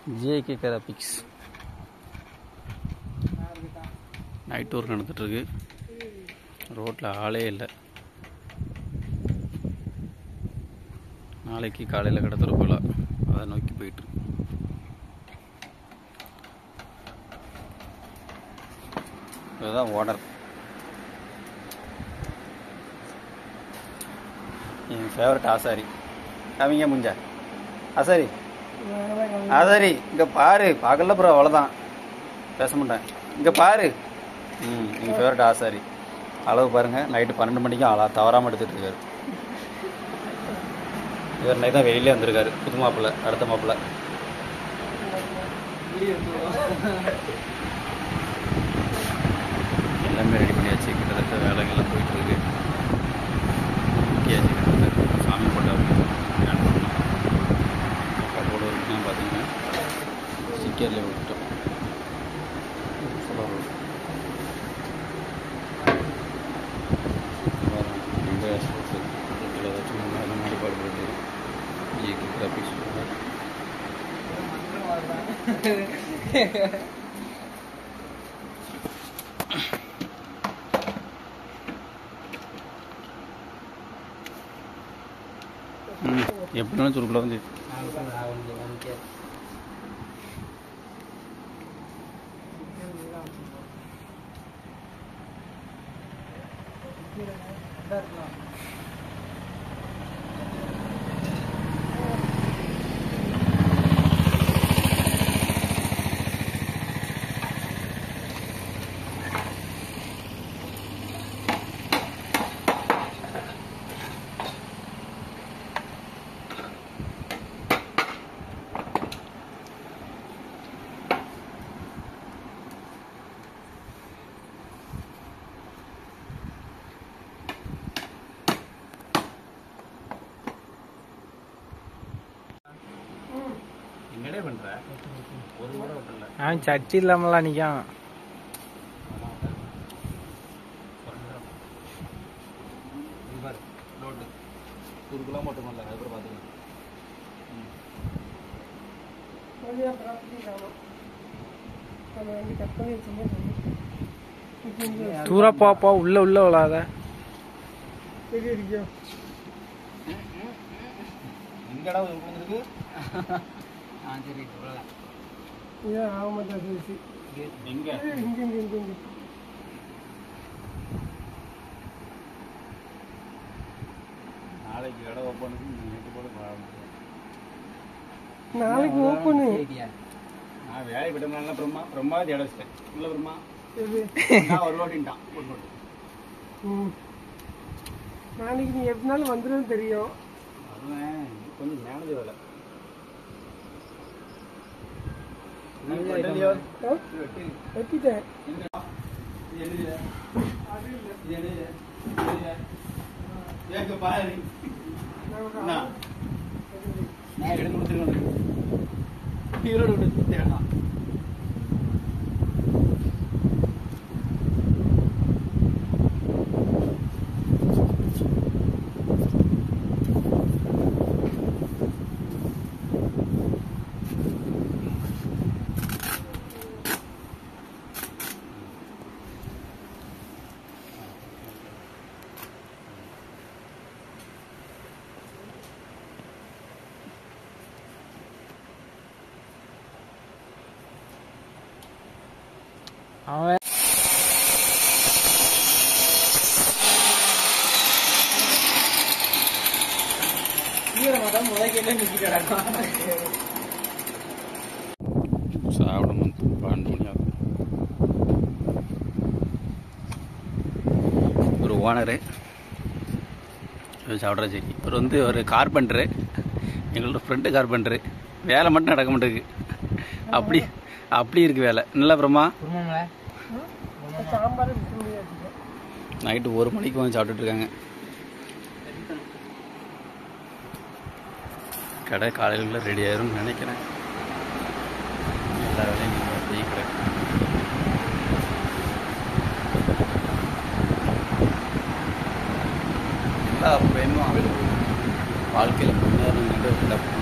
JK கராபிக்ஸ் night tour நடந்துட்டுருக்கு ரோட்டில் ஆளே இல்லை நாளைக்கு காலையில் கடை திறப்புல அதை நோக்கி போயிட்டுருக்கு இதுதான் ஓனர் என் ஃபேவரட் ஆசாரி காமிங்க முஞ்சா ஆசாரி ஆசாரி இங்கே பாரு பார்க்கல ப்ரோ அவ்வளோதான் பேச மாட்டேன் இங்கே பாரு ம் எங்கள் ஃபேவரட் ஆசாரி அளவு பாருங்க நைட்டு பன்னெண்டு மணிக்கும் ஆளா தவறாமல் எடுத்துகிட்டு இருக்காரு இவர் நைட் தான் வெளியிலே வந்திருக்காரு புது மாப்பிள்ளை அடுத்த மாப்பிள்ளை எல்லாமே ரெடி பண்ணியாச்சு கிட்டத்தட்ட வேலைகள்லாம் போயிட்டு இருக்கு முக்கியாச்சு கிட்டத்தட்ட சாமி போட்டா பிளான் பண்ணோம் அப்பா கூட இருக்குன்னு பார்த்தீங்கன்னா ஸ்டிக்கரில் விட்டுட்டோம் சொல்ல ரொம்ப எக்ஸ்போர்ட்ஸ் இதில் ஏதாச்சும் மேலே மாறுபாடு போட்டு ஜிக்கு கிராஃபிக்ஸ் ம் எப்படினாலும் சுருக்குள்ள வந்து என்னடே பண்ணுற ஒரு கூட விட்டல அவன் சட்டி இல்லாமலாம் நிற்கான் பாரு ரோட்டு குறுக்கெல்லாம் மட்டுமல்ல அதுக்கப்புறம் பார்த்துக்கலாம் தூரா போப்பா உள்ள உள்ள விழாத எங்கடா விழுந்துருக்கு ஆ சரி இவ்வளோதான் எங்க நாளைக்கு கடை ஓப்பனுக்கு நேற்று போல ஆரம்பிச்சேன் நாளைக்கு ஓப்பனு நான் வேலை விட்டனால பிரம்மா பிரம்மாவது இடம் வச்சிட்டேன் உள்ள பிரம்மா நான் ஒரு வாட்டின்ட்டான் ஒரு வாட்டி ம். நாளைக்கு நீ எப்படினாலும் வந்துடும் தெரியும் அதுதான் கொஞ்சம் மேனேஜ் வேலை ஆ? வெட்டிட்டேன் நான் எடுத்து கொடுத்துருக்கேன் ஈரோடு விட்டு தேடலாம் அவன் சாப்பிட வந்து பன்னெண்டு மணி ஆகும் ஒரு ஓனரு சாப்பிட்ற சரி இவர் வந்து ஒரு கார்பெண்டரு எங்களோட ஃப்ரெண்டு கார்பெண்டரு வேலை மட்டும் நடக்க மாட்டேங்குது அப்படி அப்படி இருக்கு வேலை நல்லா அப்புறமா குடும்பங்கள சாம்பார் விட்டு முடியாது நைட்டு ஒரு மணிக்கு வந்து சாப்பிட்டுட்டு இருக்காங்க கடை காலையில ரெடி ஆயிரும்னு நினைக்கிறேன் எல்லா வேலையும் நீங்கள் அப்படியே கடை எல்லா பயனும் அவைலபிள் வாழ்க்கையில் முன்னேறணுங்கிறது கடை